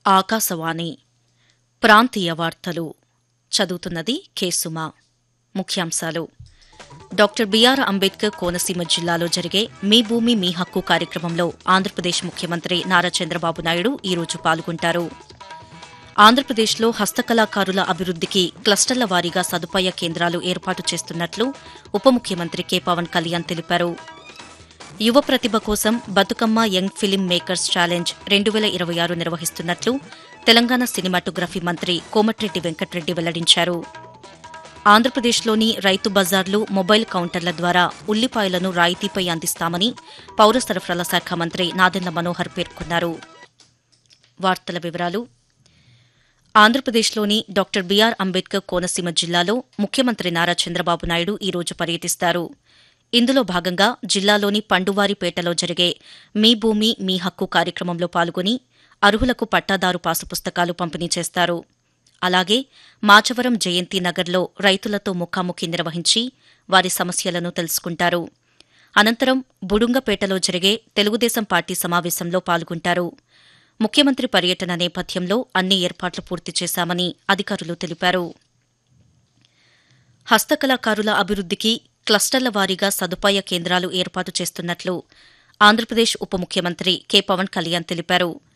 ఆకాశవాణి ప్రాంతీయ వార్తలు చదువుతున్నది కేసుమా ముఖ్యాంశాలు డాక్టర్ బీఆర్ అంబేద్కర్ కోనసీమ జిల్లాలో జరిగే మీ భూమి మీ హక్కు కార్యక్రమంలో ఆంధ్రప్రదేశ్ ముఖ్యమంత్రి నారా చంద్రబాబు నాయుడు ఈరోజు పాల్గొంటారు ఆంధ్రప్రదేశ్లో హస్తకళాకారుల అభివృద్దికి క్లస్టర్ల వారీగా సదుపాయ కేంద్రాలు ఏర్పాటు చేస్తున్నట్లు ఉప ముఖ్యమంత్రి కె పవన్ కళ్యాణ్ తెలిపారు యువ ప్రతిభ కోసం Bathukamma young film makers challenge రెండు వేల ఇరవై ఆరు నిర్వహిస్తున్నట్లు తెలంగాణ సినిమాటోగ్రఫీ మంత్రి కోమటిరెడ్డి వెంకటరెడ్డి వెల్లడించారు ఆంధ్రప్రదేశ్లోని రైతు బజార్లు మొబైల్ కౌంటర్ల ద్వారా ఉల్లిపాయలను రాయితీపై అందిస్తామని పౌర సరఫరాల శాఖ మంత్రి నాదెండ్ల మనోహర్ పేర్కొన్నారు వార్తల వివరాలు ఆంధ్రప్రదేశ్లోని డాక్టర్ బీఆర్ అంబేద్కర్ కోనసీమ జిల్లాలో ముఖ్యమంత్రి నారా చంద్రబాబు నాయుడు ఈరోజు పర్యటిస్తారు ఇందులో భాగంగా జిల్లాలోని పండువారిపేటలో జరిగే మీ భూమి మీ హక్కు కార్యక్రమంలో పాల్గొని అర్హులకు పట్టాదారు పాసు పుస్తకాలు పంపిణీ చేస్తారు అలాగే మాచవరం జయంతి నగర్లో రైతులతో ముఖాముఖి నిర్వహించి వారి సమస్యలను తెలుసుకుంటారు అనంతరం బుడుంగపేటలో జరిగే తెలుగుదేశం పార్టీ సమావేశంలో పాల్గొంటారు ముఖ్యమంత్రి పర్యటన నేపథ్యంలో అన్ని ఏర్పాట్లు పూర్తి చేశామని అధికారులు తెలిపారు హస్తకళాకారుల అభివృద్దికి క్లస్టర్ల వారీగా సదుపాయ కేంద్రాలు ఏర్పాటు చేస్తున్నట్లు ఆంధ్రప్రదేశ్ ఉప ముఖ్యమంత్రి కె పవన్ కళ్యాణ్ తెలిపారు